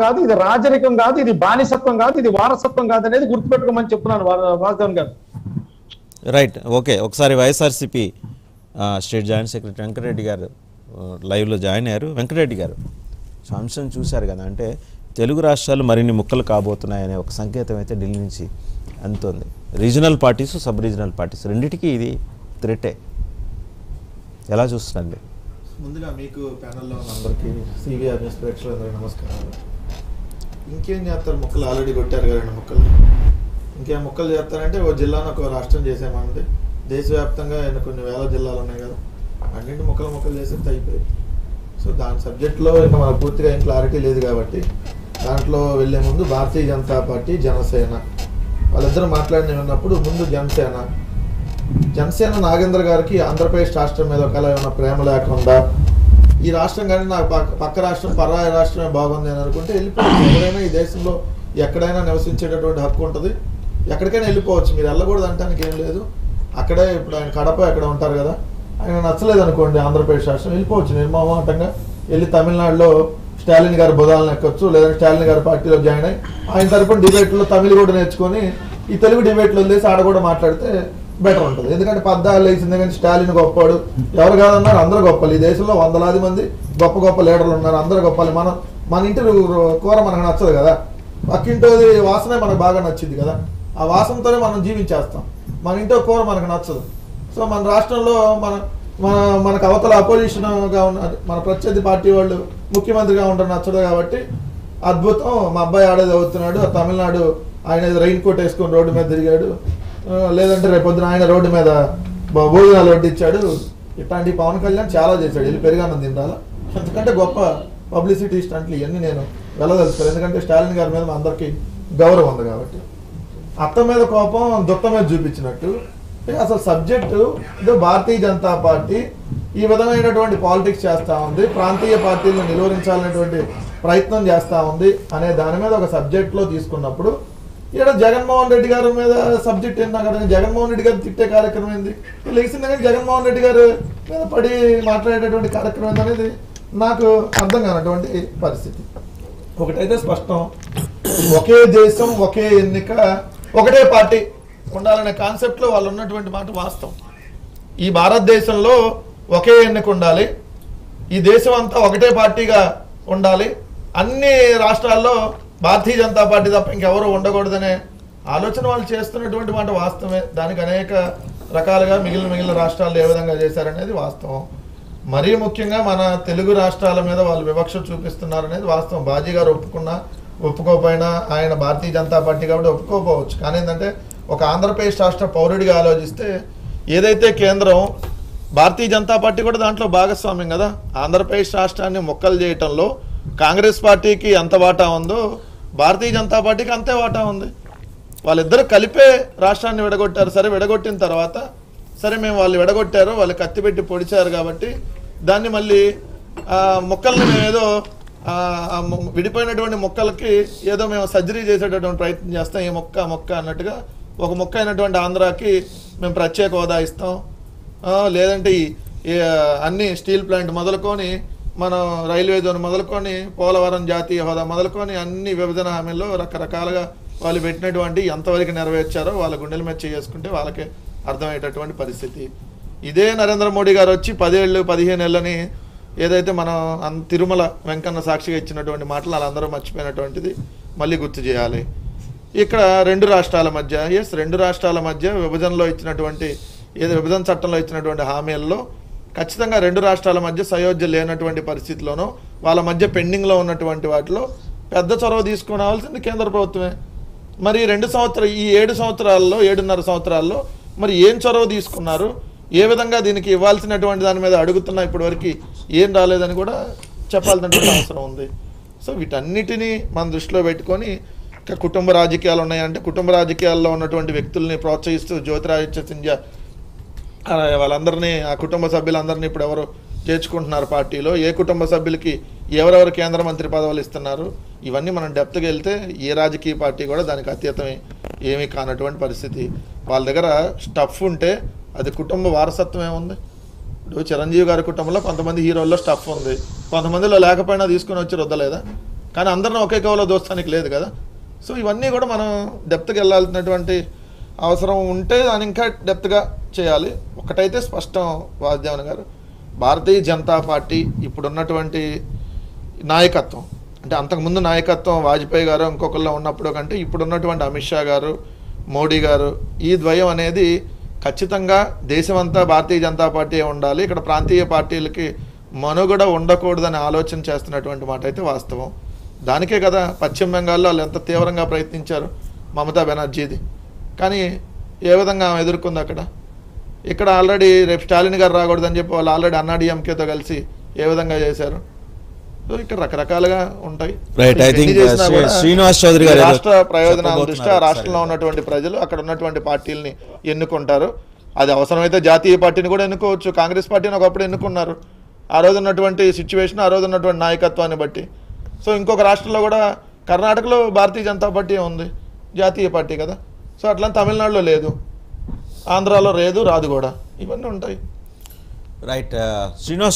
కాదు ఇది రాజరికం కాదు ఇది బానిసత్వం కాదు ఇది వారసత్వం కాదు అనేది గుర్తుపెట్టుకోమని చెప్తున్నాను వా- వాసుదేవన్ గారు రైట్ ఓకే ఒకసారి వైఎస్ఆర్సీపీ ఆ, స్టేట్ జాయింట్ సెక్రటరీ వెంకటరెడ్డి గారు ఆ, లైవ్లో జాయిన్ అయ్యారు వెంకటరెడ్డి గారు సో అంశం చూశారు కదా అంటే తెలుగు రాష్ట్రాలు మరిన్ని ముక్కలు కాబోతున్నాయనే ఒక సంకేతం అయితే ఢిల్లీ నుంచి అందుతోంది regional parties sub regional parties రెండిటికి ఇది థ్రెటే ఎలా చూస్తున్నారు మీరు ముందుగా మీకు ప్యానల్లో ఉన్న అందరికీ సివిఆర్ న్యూస్ ప్రేక్షకులందరికీ నమస్కారాలు ఇంకేం చేస్తారు ముక్కలు ఆల్రెడీ కొట్టారు కదా రెండు ముక్కలు ఇంకేం ముక్కలు చేస్తారంటే ఓ జిల్లాను ఒక రాష్ట్రం చేసామంటే దేశవ్యాప్తంగా ఎన్ని కొన్ని వేల జిల్లాలు ఉన్నాయి కదా అన్నింటి ముక్కలు ముక్కలు చేసేస్తే అయిపోయింది సో దాని సబ్జెక్ట్లో ఇంకా మనకు పూర్తిగా ఏం క్లారిటీ లేదు కాబట్టి దాంట్లో వెళ్ళే ముందు భారతీయ జనతా పార్టీ జనసేన వాళ్ళిద్దరూ మాట్లాడిన విన్నప్పుడు ముందు జనసేన జనసేన నాగేంద్ర గారికి ఆంధ్రప్రదేశ్ రాష్ట్రం మీద ఒకవేళ ఏమైనా ప్రేమ లేకుండా ఈ రాష్ట్రం కానీ నాకు పక్క పక్క రాష్ట్రం పరాయి రాష్ట్రమే బాగుంది అని అనుకుంటే వెళ్ళిపోవచ్చు ఎవరైనా ఈ దేశంలో ఎక్కడైనా నివసించేటటువంటి హక్కు ఉంటుంది ఎక్కడికైనా వెళ్ళిపోవచ్చు మీరు వెళ్ళకూడదు అంటానికి ఏం లేదు అక్కడే ఇప్పుడు ఆయన కడప ఎక్కడ ఉంటారు కదా ఆయన నచ్చలేదు అనుకోండి ఆంధ్రప్రదేశ్ రాష్ట్రం వెళ్ళిపోవచ్చు నిర్మమాటంగా వెళ్ళి తమిళనాడులో స్టాలిన్ గారి బుధాలను ఎక్కొచ్చు లేదంటే స్టాలిన్ గారి పార్టీలో జాయిన్ అయ్యి ఆయన తరపున డిబేట్లో తమిళ కూడా నేర్చుకొని ఈ తెలుగు డిబేట్లు వదిలేసి ఆడ కూడా మాట్లాడితే బెటర్ ఉంటుంది ఎందుకంటే పద్దాలు వేసింది కానీ స్టాలిన్ గొప్పవాడు ఎవరు కాదన్నారు అందరూ గొప్పలు ఈ దేశంలో వందలాది మంది గొప్ప గొప్ప లీడర్లు ఉన్నారు అందరూ గొప్పలు మనం మన ఇంటి రు- కూర మనకు నచ్చదు కదా పక్కింటోది వాసనే మనకు బాగా నచ్చింది కదా ఆ వాసనతోనే మనం జీవించేస్తాం మన ఇంట్లో కూర మనకు నచ్చదు సో మన రాష్ట్రంలో మన మన మనకు అవతల అపోజిషన్గా ఉన్న మన ప్రత్యర్థి పార్టీ వాళ్ళు ముఖ్యమంత్రిగా ఉండడం నచ్చదు కాబట్టి అద్భుతం మా అబ్బాయి ఆడే చదువుతున్నాడు ఆ తమిళనాడు ఆయన రైన్ కోట్ వేసుకొని రోడ్డు మీద తిరిగాడు ఆ, లేదంటే రేపు పొద్దున ఆయన రోడ్డు మీద భో- భోజనాలు వడ్డించాడు ఇట్లాంటి పవన్ కళ్యాణ్ చాలా చేశాడు వెళ్ళి పెరిగాను తినాల ఎందుకంటే గొప్ప పబ్లిసిటీ స్టంట్లు ఇవన్నీ నేను వెళ్ళదలుచుకోలేదు ఎందుకంటే స్టాలిన్ గారి మీద మా అందరికీ గౌరవం ఉంది కాబట్టి అత్త మీద కోపం దుత్త మీద చూపించినట్టు అంటే అసలు సబ్జెక్టు ఇది భారతీయ జనతా పార్టీ ఈ విధమైనటువంటి పాలిటిక్స్ చేస్తూ ఉంది ప్రాంతీయ పార్టీలను నిలువరించాలనేటువంటి ప్రయత్నం చేస్తూ ఉంది అనే దాని మీద ఒక సబ్జెక్ట్లో తీసుకున్నప్పుడు ఇక్కడ జగన్మోహన్ రెడ్డి గారి మీద సబ్జెక్ట్ ఏంటి నాకు అర్థం కాదు. జగన్మోహన్ రెడ్డి గారు తిట్టే కార్యక్రమం ఏంది లేచింది కానీ జగన్మోహన్ రెడ్డి గారు మీద పడి మాట్లాడేటటువంటి కార్యక్రమం ఏంది అనేది నాకు అర్థం కానటువంటి పరిస్థితి ఒకటైతే స్పష్టం ఒకే దేశం ఒకే ఎన్నిక ఒకటే పార్టీ ఉండాలనే కాన్సెప్ట్లో వాళ్ళు ఉన్నటువంటి మాట వాస్తవం ఈ భారతదేశంలో ఒకే ఎన్నిక ఉండాలి ఈ దేశం అంతా ఒకటే పార్టీగా ఉండాలి అన్ని రాష్ట్రాల్లో భారతీయ జనతా పార్టీ తప్ప ఇంకెవరు ఉండకూడదనే ఆలోచన వాళ్ళు చేస్తున్నటువంటి మాట వాస్తవమే దానికి అనేక రకాలుగా మిగిలిన మిగిలిన రాష్ట్రాలు ఏ విధంగా చేశారనేది వాస్తవం మరీ ముఖ్యంగా మన తెలుగు రాష్ట్రాల మీద వాళ్ళు వివక్ష చూపిస్తున్నారనేది వాస్తవం బాజీ గారు ఒప్పుకున్నా ఒప్పుకోకపోయినా ఆయన భారతీయ జనతా పార్టీ కాబట్టి ఒప్పుకోకపోవచ్చు కానీ ఏంటంటే ఒక ఆంధ్రప్రదేశ్ రాష్ట్ర పౌరుడిగా ఆలోచిస్తే ఏదైతే కేంద్రం భారతీయ జనతా పార్టీ కూడా దాంట్లో భాగస్వామ్యం కదా ఆంధ్రప్రదేశ్ రాష్ట్రాన్ని మొక్కలు చేయటంలో కాంగ్రెస్ పార్టీకి ఎంత వాటా ఉందో భారతీయ జనతా పార్టీకి అంతే వాటా ఉంది వాళ్ళిద్దరు కలిపే రాష్ట్రాన్ని విడగొట్టారు సరే విడగొట్టిన తర్వాత సరే మేము వాళ్ళు విడగొట్టారు వాళ్ళు కత్తి పెట్టి పొడిచారు కాబట్టి దాన్ని మళ్ళీ ఆ, మొక్కల్ని మేము ఏదో ఆ, ఆ మొ- విడిపోయినటువంటి మొక్కలకి ఏదో మేము సర్జరీ చేసేటటువంటి ప్రయత్నం చేస్తాం ఈ మొక్క ఆ మొక్క అన్నట్టుగా ఒక మొక్క అయినటువంటి ఆంధ్రాకి మేము ప్రత్యేక హోదా ఇస్తాం ఆ, లేదంటే ఈ ఈ, అన్ని స్టీల్ ప్లాంట్ మొదలుకొని మనం రైల్వే జోన్ మొదలుకొని పోలవరం జాతీయ హోదా మొదలుకొని అన్ని విభజన హామీల్లో రకరకాలుగా వాళ్ళు పెట్టినటువంటి ఎంతవరకు నెరవేర్చారో వాళ్ళ గుండెల మీద చేసుకుంటే వాళ్ళకి అర్థమయ్యేటటువంటి పరిస్థితి ఇదే నరేంద్ర మోడీ గారు వచ్చి పదేళ్ళు పదిహేను ఏళ్ళని ఏదైతే మనం అన్- తిరుమల వెంకన్న సాక్షిగా ఇచ్చినటువంటి మాటలు వాళ్ళందరూ మర్చిపోయినటువంటిది మళ్ళీ గుర్తు చేయాలి ఇక్కడ రెండు రాష్ట్రాల మధ్య ఎస్ రెండు రాష్ట్రాల మధ్య విభజనలో ఇచ్చినటువంటి ఏదో విభజన చట్టంలో ఇచ్చినటువంటి హామీల్లో ఖచ్చితంగా రెండు రాష్ట్రాల మధ్య సయోధ్య లేనటువంటి పరిస్థితిలోనూ వాళ్ళ మధ్య పెండింగ్లో ఉన్నటువంటి వాటిలో పెద్ద చొరవ తీసుకోవాల్సింది కేంద్ర ప్రభుత్వమే మరి ఈ రెండు సంవత్సరాలు ఈ ఏడు సంవత్సరాల్లో ఏడున్నర సంవత్సరాల్లో మరి ఏం చొరవ తీసుకున్నారు ఏ విధంగా దీనికి ఇవ్వాల్సినటువంటి దాని మీద అడుగుతున్నా ఇప్పటివరకు ఏం రాలేదని కూడా చెప్పాల్సినటువంటి అవసరం ఉంది సో వీటన్నిటినీ మన దృష్టిలో పెట్టుకొని ఇంకా కుటుంబ రాజకీయాలు ఉన్నాయంటే కుటుంబ రాజకీయాల్లో ఉన్నటువంటి వ్యక్తుల్ని ప్రోత్సహిస్తూ జ్యోతిరాదిత్య సింధ్యా ఆ, వాళ్ళందరినీ ఆ కుటుంబ సభ్యులందరినీ ఇప్పుడు ఎవరు చేర్చుకుంటున్నారు పార్టీలో ఏ కుటుంబ సభ్యులకి ఎవరెవరు కేంద్ర మంత్రి పదవులు ఇస్తున్నారు ఇవన్నీ మనం డెప్త్గా వెళ్తే ఏ రాజకీయ పార్టీ కూడా దానికి అతీతమే ఏమీ కానటువంటి పరిస్థితి వాళ్ళ దగ్గర స్టఫ్ ఉంటే అది కుటుంబ వారసత్వం ఏముంది ఇప్పుడు చిరంజీవి గారి కుటుంబంలో కొంతమంది హీరోల్లో స్టఫ్ ఉంది కొంతమందిలో లేకపోయినా తీసుకుని వచ్చి రుద్దలేదా కానీ అందరిని ఒకే కవలో దోస్తానికి లేదు కదా సో ఇవన్నీ కూడా మనం డెప్త్కి వెళ్ళాల్సినటువంటి అవసరం ఉంటే దాన్ని ఇంకా డెప్త్గా చేయాలి ఒకటైతే స్పష్టం వాసుదేవన్ గారు భారతీయ జనతా పార్టీ ఇప్పుడున్నటువంటి నాయకత్వం అంటే అంతకుముందు నాయకత్వం వాజ్పేయి గారు ఇంకొకళ్ళు ఉన్నప్పుడు కంటే ఇప్పుడున్నటువంటి అమిత్ షా గారు మోడీ గారు ఈ ద్వయం అనేది ఖచ్చితంగా దేశమంతా భారతీయ జనతా పార్టీ ఉండాలి ఇక్కడ ప్రాంతీయ పార్టీలకి మనుగడ ఉండకూడదని ఆలోచన చేస్తున్నటువంటి మాట అయితే వాస్తవం దానికే కదా పశ్చిమ బెంగాల్లో వాళ్ళు ఎంత తీవ్రంగా ప్రయత్నించారు మమతా బెనర్జీది కానీ ఏ విధంగా ఆమె ఎదుర్కొంది అక్కడ ఇక్కడ ఆల్రెడీ రేపు స్టాలిన్ గారు రాకూడదని చెప్పి వాళ్ళు ఆల్రెడీ అన్నాడీఎంకేతో కలిసి ఏ విధంగా చేశారు సో ఇక్కడ రకరకాలుగా ఉంటాయి Right, I ఎన్ని think, చేసినా uh, కూడా శ్రీనివాస్ చౌదరి గారు ఈ ఏదో రాష్ట్ర ప్రయోజనాల చెప్పబోతున్నారు దృష్ట్యా ఒకసారి. రాష్ట్రంలో ఉన్నటువంటి ప్రజలు అక్కడ ఉన్నటువంటి పార్టీలని ఎన్నుకుంటారు అది అవసరమైతే జాతీయ పార్టీని కూడా ఎన్నుకోవచ్చు కాంగ్రెస్ పార్టీని ఒకప్పుడు ఎన్నుకున్నారు ఆ రోజు ఉన్నటువంటి సిచ్యువేషన్ ఆ రోజు ఉన్నటువంటి నాయకత్వాన్ని బట్టి సో ఇంకొక రాష్ట్రంలో కూడా కర్ణాటకలో భారతీయ జనతా పార్టీ ఉంది జాతీయ పార్టీ కదా సో అట్లా తమిళనాడులో లేదు ఆంధ్రాలో లేదు రాదు కూడా ఇవన్నీ ఉంటాయి రైట్ శ్రీనివాస్